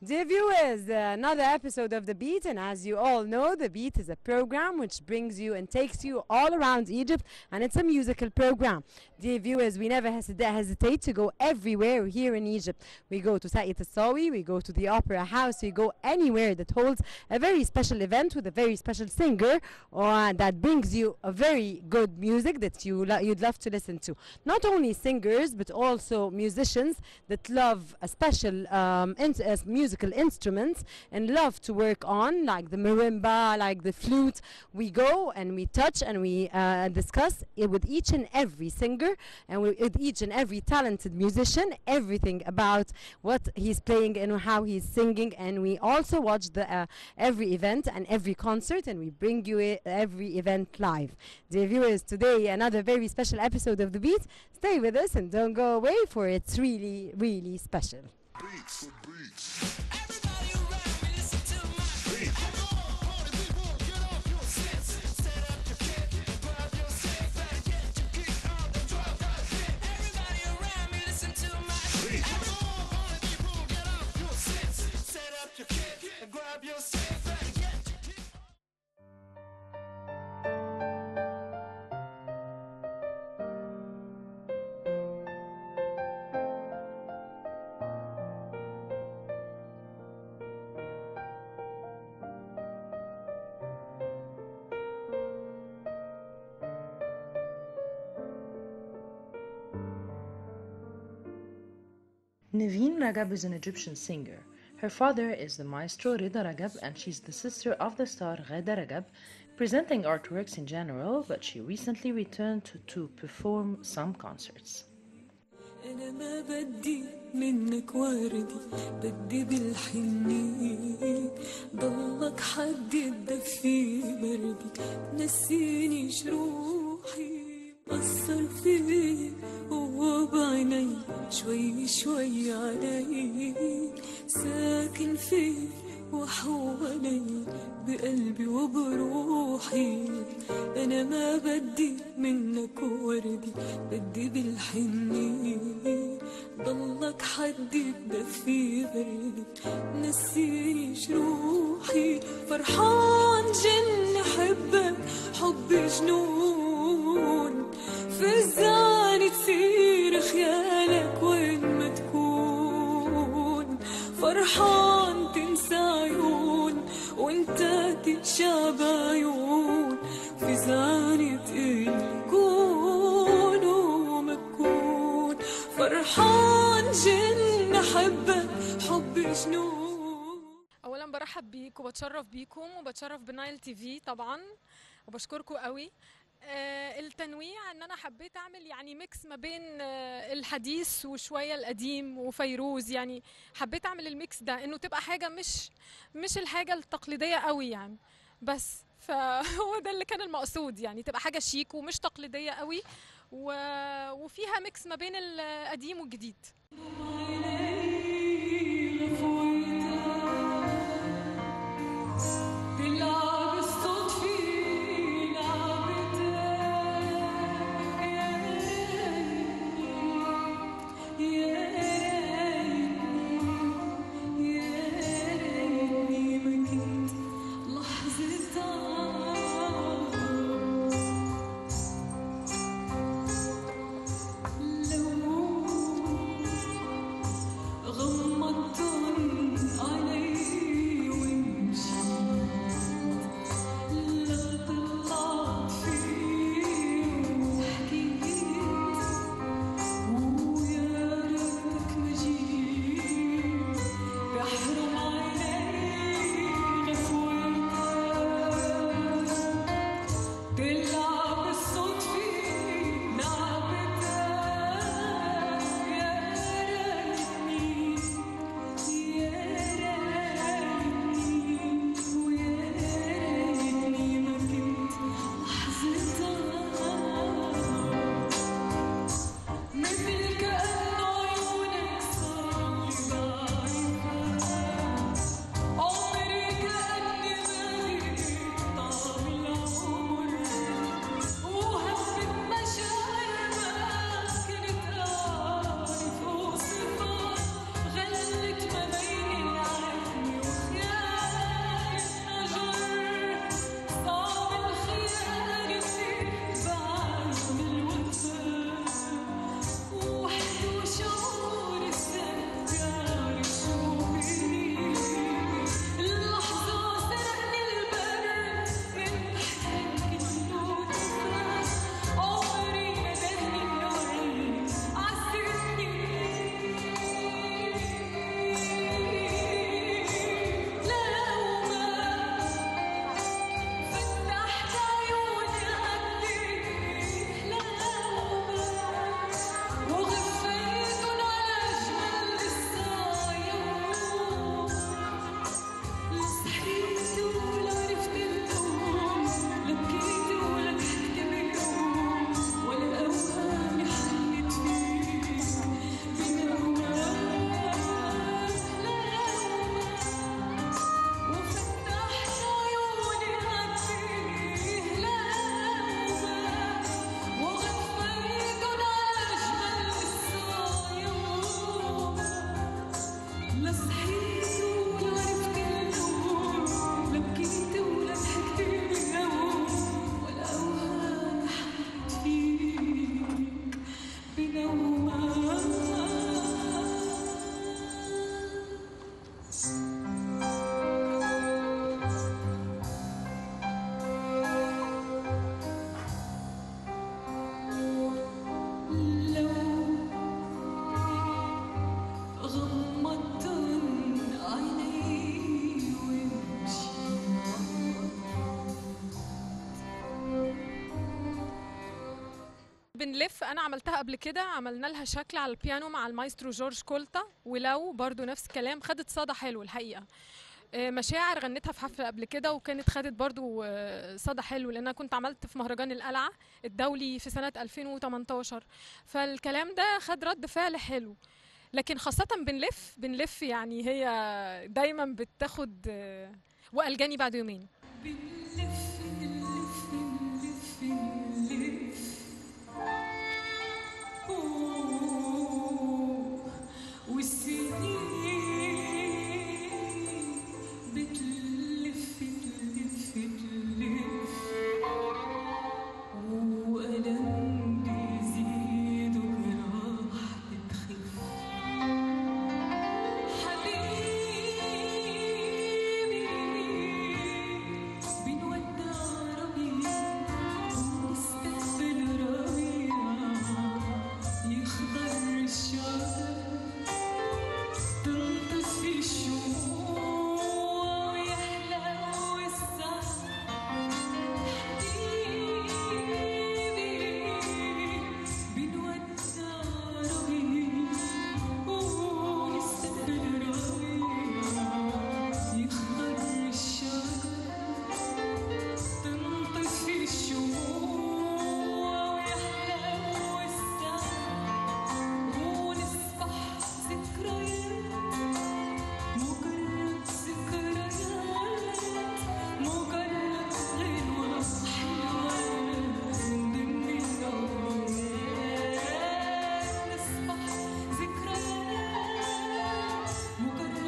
Dear viewers, another episode of The Beat, and as you all know, The Beat is a program which brings you and takes you all around Egypt, and it's a musical program. Dear viewers, we never hesi- hesitate to go everywhere here in Egypt. We go to Sa'it al-Sawi, we go to the Opera House, we go anywhere that holds a very special event with a very special singer or that brings you a very good music that you lo- you'd love to listen to. Not only singers, but also musicians that love a special um, in- uh, musical instruments and love to work on, like the marimba, like the flute. We go and we touch and we uh, discuss it with each and every singer and we- with each and every talented musician everything about what he's playing and how he's singing. And we also watch the uh, every event and every concert, and we bring you i- every event live. Dear viewers, today another very special episode of The Beat. Stay with us and don't go away, for it's really, really special. Beats, beats. Everybody around me, listen to my beat. Get off your senses, set up your kit, grab your stick, better get your geek out and drop that shit. Everybody around me, listen to my beat. Everyone, get off your senses, set up your kit, grab your stick, better get your geek. Naveen Ragab is an Egyptian singer. Her father is the maestro Rida Ragab and she's the sister of the star Ghada Ragab, presenting artworks in general, but she recently returned to, to perform some concerts. أنا ما بدي منك وردي بدي بالحنين ضلك حد تدفي بردي نسيني جروحي أثر فيي وهو بعيني شوي شوي علي ساكن فيي وحوالي بقلبي وبروحي أنا ما بدي منك وردي بدي بالحنين ضلك حد تدفي بردي نسيني جروحي فرحان جن حبك حب جنون فزاني تصير خيالك وين ما تكون فرحان تنسى عيون وانت تتشاب عيون فزاني تقلي كون وما تكون فرحان جن حبك حب جنون اولا برحب بيك وبتشرف بيكم وبتشرف بنايل تي في طبعا وبشكركم قوي آه التنويع ان انا حبيت اعمل يعني ميكس ما بين آه الحديث وشويه القديم وفيروز يعني حبيت اعمل الميكس ده انه تبقى حاجه مش مش الحاجه التقليديه قوي يعني بس فهو ده اللي كان المقصود يعني تبقى حاجه شيك ومش تقليديه قوي و... وفيها ميكس ما بين القديم والجديد بلعب الصوت في لعبتك يا ريتني يا ريتني ما كنت لحظة لو بنلف انا عملتها قبل كده عملنا لها شكل على البيانو مع المايسترو جورج كولتا ولو برضو نفس الكلام خدت صدى حلو الحقيقه آه، مشاعر غنتها في حفله قبل كده وكانت خدت برضو آه، صدى حلو لان انا كنت عملت في مهرجان القلعه الدولي في سنه 2018 فالكلام ده خد رد فعل حلو لكن خاصه بنلف بنلف يعني هي دايما بتاخد آه، والجاني بعد يومين بنلف نلف نلف نلف أوه، والسنين بتلف تلف تلف وألم بيزيد وجراح بتخف حبيبي بنودع ربيع ونستقبل ربيع يخضر الشجر تنطف الشموع ويحلو السهر حبيبي بنودع ربيع ونستقبل ربيع يخضر الشجر تنطف الشموع ويحلو السهر ونصبح ذكريات مجرد ذكريات مجرد غنوة حلوة من ضمن الأغنيات نصبح ذكريات مجرد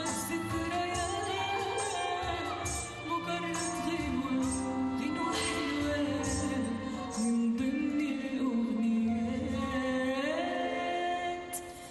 ذكريات مجرد غنوة غنوة حلوة من ضمن الأغنيات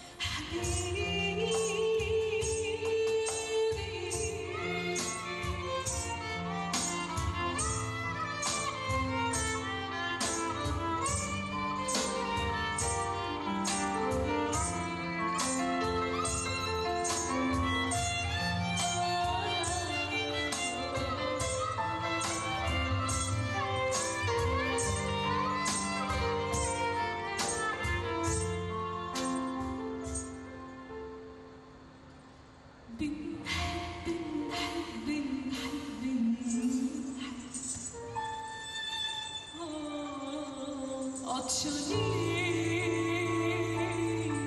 بنحب نحب نحب نحب عطشانين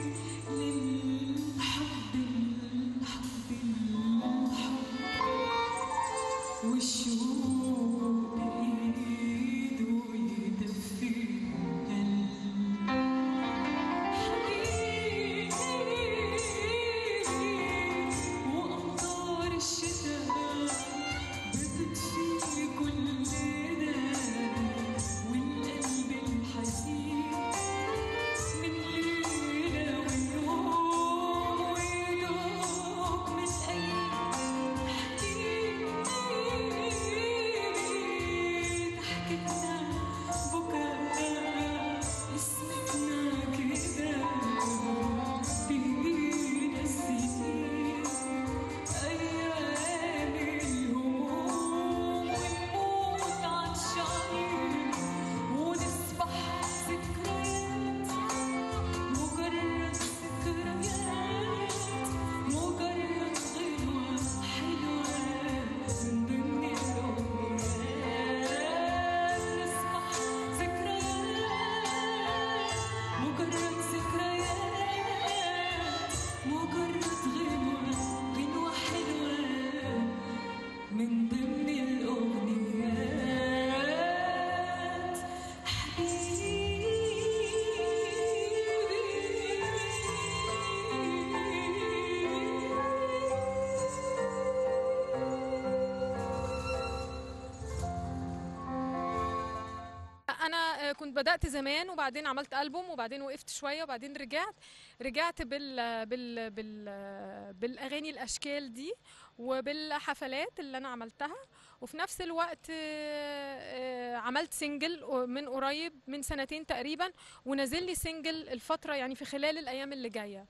للحب الحب الحب والشوق بإيده يدفي القلب حبيبي وأمطار الشتاء بتطفي كل ده والقلب الحزين من ليلة ويوم ويدوق من قلب حبيبي ضحكتنا بكاء اسمتنا كده بيدينا السنين أيام الهموم ونموت عطشانين ونصبح ذكريات مجرد ذكريات مجرد غنوة حلوة من ضمن الأغنيات نصبح ذكريات مجرد ذكريات مجرد غنوة غنوة حلوة من ضمن الأغنيات انا آه، كنت بدات زمان وبعدين عملت البوم وبعدين وقفت شويه وبعدين رجعت رجعت بال بال بال بالاغاني الاشكال دي وبالحفلات اللي انا عملتها وفي نفس الوقت آه، آه، عملت سنجل من قريب من سنتين تقريبا ونازل لي سنجل الفتره يعني في خلال الايام اللي جايه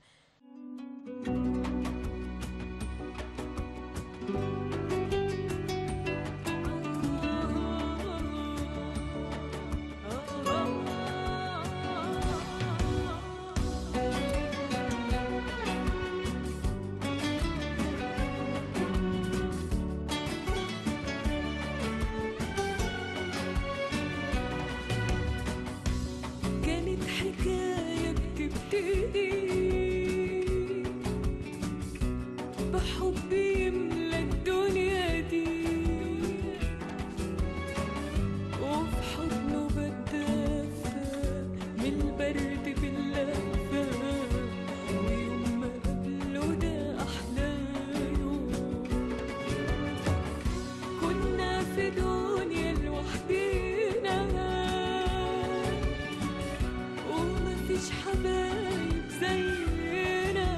والحب يملى الدنيا دي وفي حضنه بتدفى من البرد باللهفة ويوم ما قبله ده أحلى يوم كنا في دنيا لوحدينا ومفيش حبايب زينا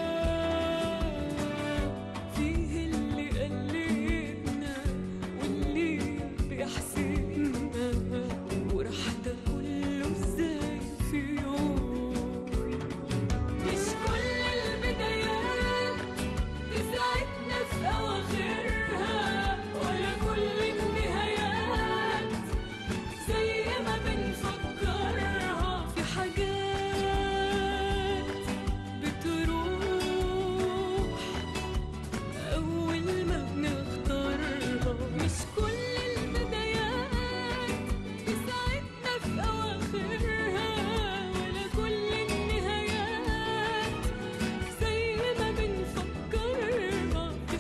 فيه اللي قلبنا واللي بيحسدنا وراح ده كله ازاي في يوم مش كل البدايات تساعدنا في أواخرها ولا كل النهايات زي ما بنفكرها في حاجات بتروح أول ما بنختارها مش كل البدايات تساعدنا في أواخرها ولا كل النهايات زي ما بنفكرها في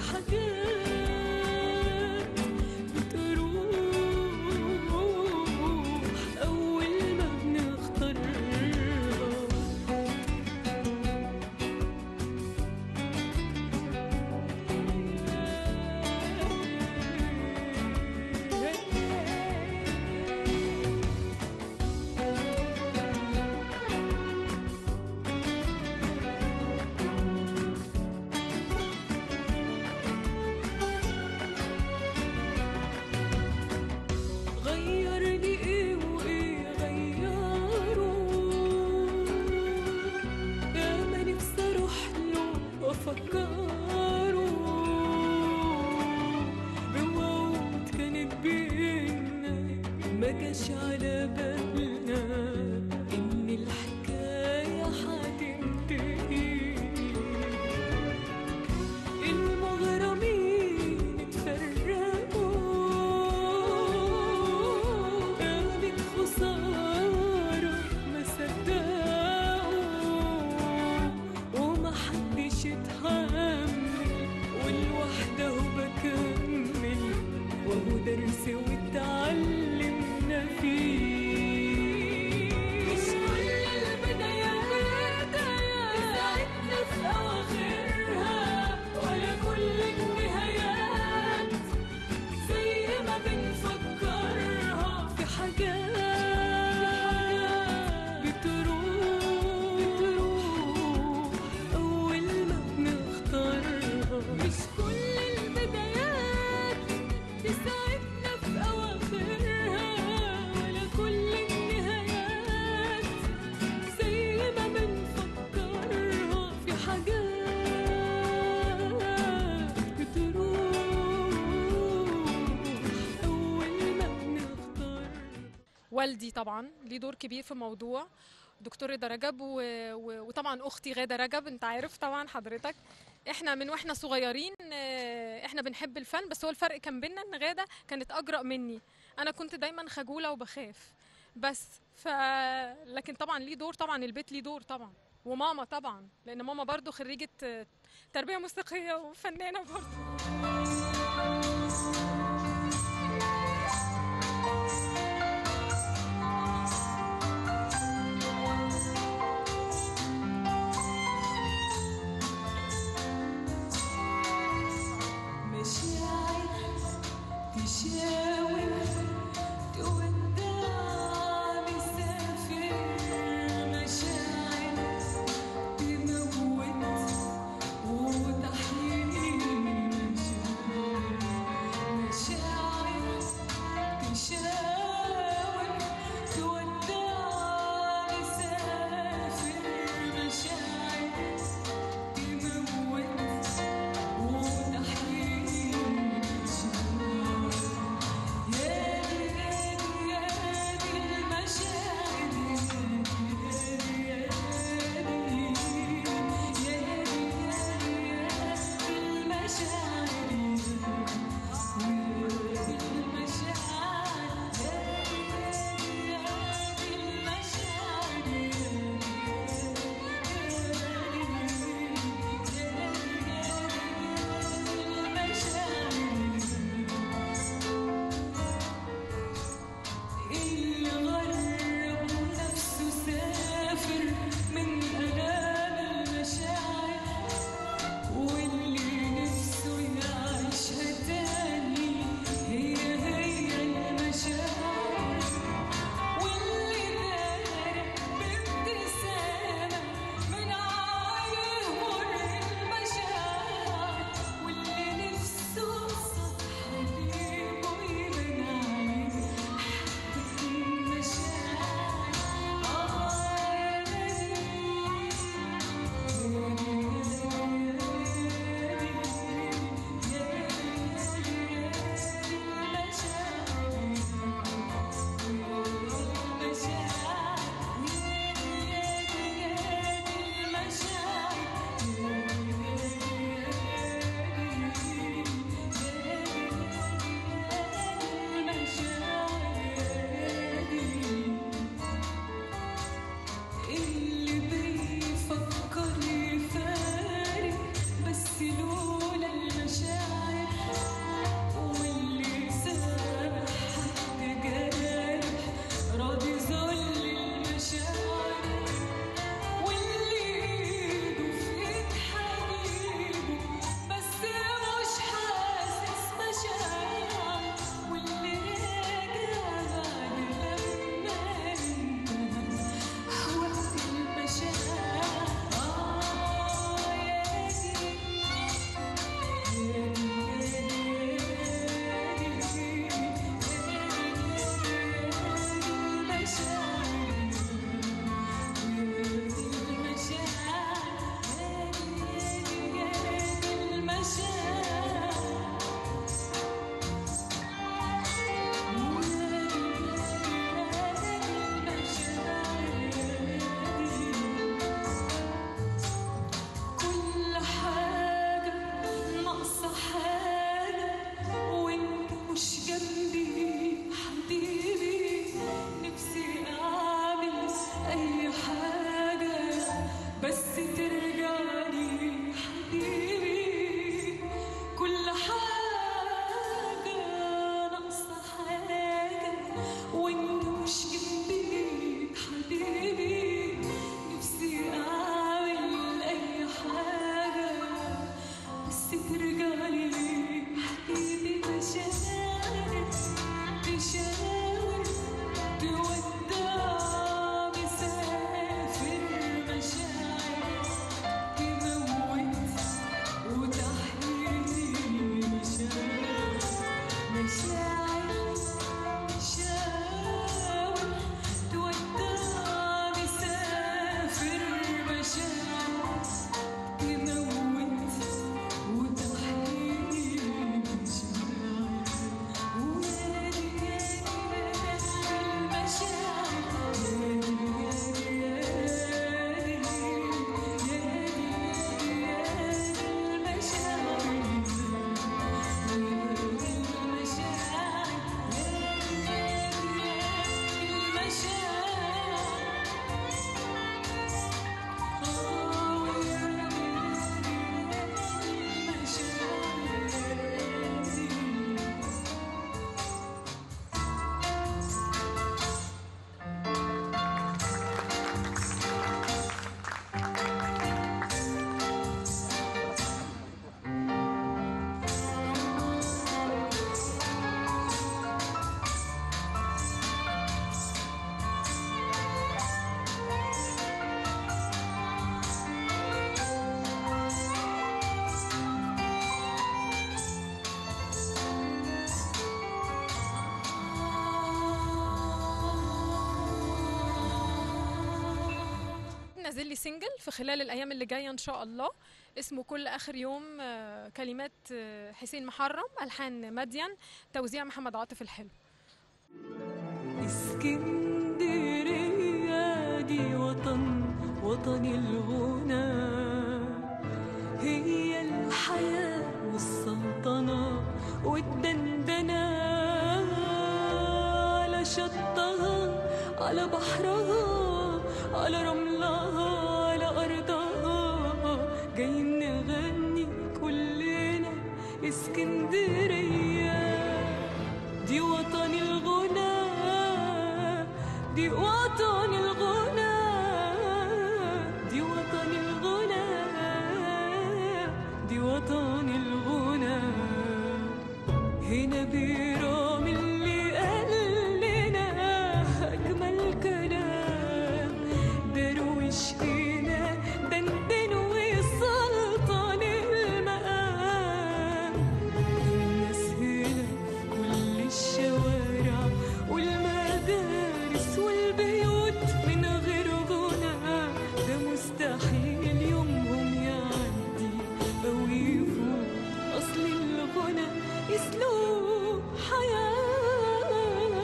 حاجات بتروح أول ما بنختارها غيرني ايه وايه غيره يا ما نفسي اروح له وافكره بوعود كانت بينا ما جاش على بالنا ان الحكايه هتنتهي المغرمين اتفرقوا قامت خسارة ما صدقوا ومحدش اتحمل والوحدة هو بكمل وهو درس واتعلمنا فيه مش كل البدايات تساعدنا في أواخرها ولا كل النهايات زي ما بنفكرها في حاجات بتروح أول ما بنختارها مش كل البدايات تساعدنا في أواخرها ولا كل النهايات زي ما بنفكرها في حاجات بتروح أول ما بنختارها والدي طبعا ليه دور كبير في الموضوع دكتور رضا رجب و... و... وطبعا اختي غاده رجب انت عارف طبعا حضرتك احنا من واحنا صغيرين آه، احنا بنحب الفن بس هو الفرق كان بينا ان غاده كانت اجرأ مني انا كنت دايما خجوله وبخاف بس ف لكن طبعا ليه دور طبعا البيت ليه دور طبعا وماما طبعا لان ماما برضو خريجه آه، تربيه موسيقيه وفنانه برضو مشاعر تشاور تودع مسافر مشاعر تموت وتحيي مشاعر نازل لي سنجل في خلال الايام اللي جايه ان شاء الله اسمه كل اخر يوم آه، كلمات آه، حسين محرم الحان مدين توزيع محمد عاطف الحلو اسكندرية دي وطن وطن الغنى هي الحياة والسلطنة والدندنة على شطها على بحرها على رملها على أرضها جايين نغني كلنا اسكندرية دي وطن الغنى دي وطن الغنى دي وطن الغنى دي وطن الغنى هنا بيرام اللي قال لنا أجمل كلام درويش هنا دندن وسلطان المقام الناس هنا كل الشوارع والمدارس والبيوت من غير غنى ده مستحيل يومهم يعدي أو يفوت أصل الغنى أسلوب حياة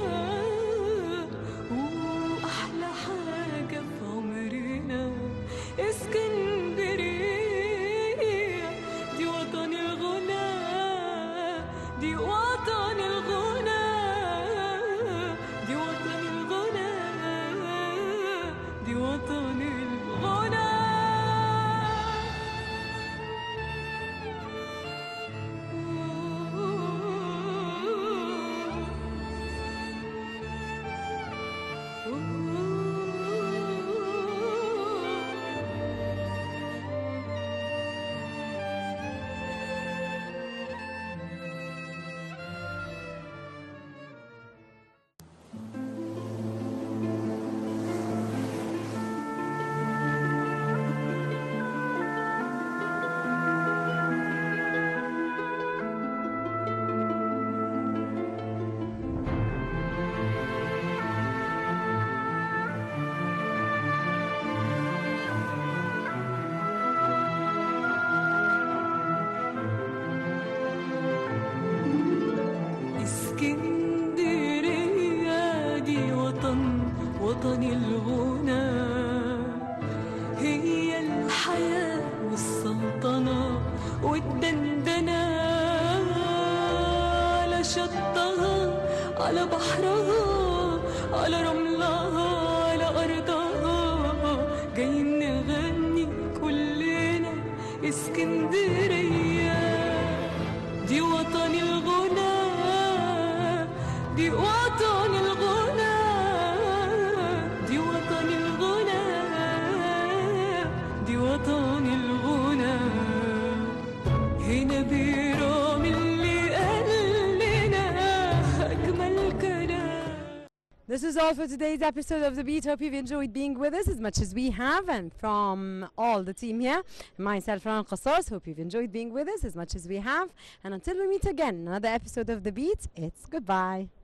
وأحلى حاجة في عمرنا اسكندرية دي وطن الغنى دي وطن الغنى دي وطن الغنى دي وطن الغنى اسكندرية دي وطن وطن الغنى هي الحياة والسلطنة والدندنة على شطها على بحرها على رملها على أرضها جايين نغني كلنا اسكندرية دي وطن الغنى دي وطن الغنى دي وطن الغنى دي وطن الغنى هنا بيرام اللي قال لنا أجمل كلام This is all for today's episode of The Beat. Hope you've enjoyed being with us as much as we have. And from all the team here, myself, Ran Qasas, hope you've enjoyed being with us as much as we have. And until we meet again, in another episode of The Beat, it's goodbye.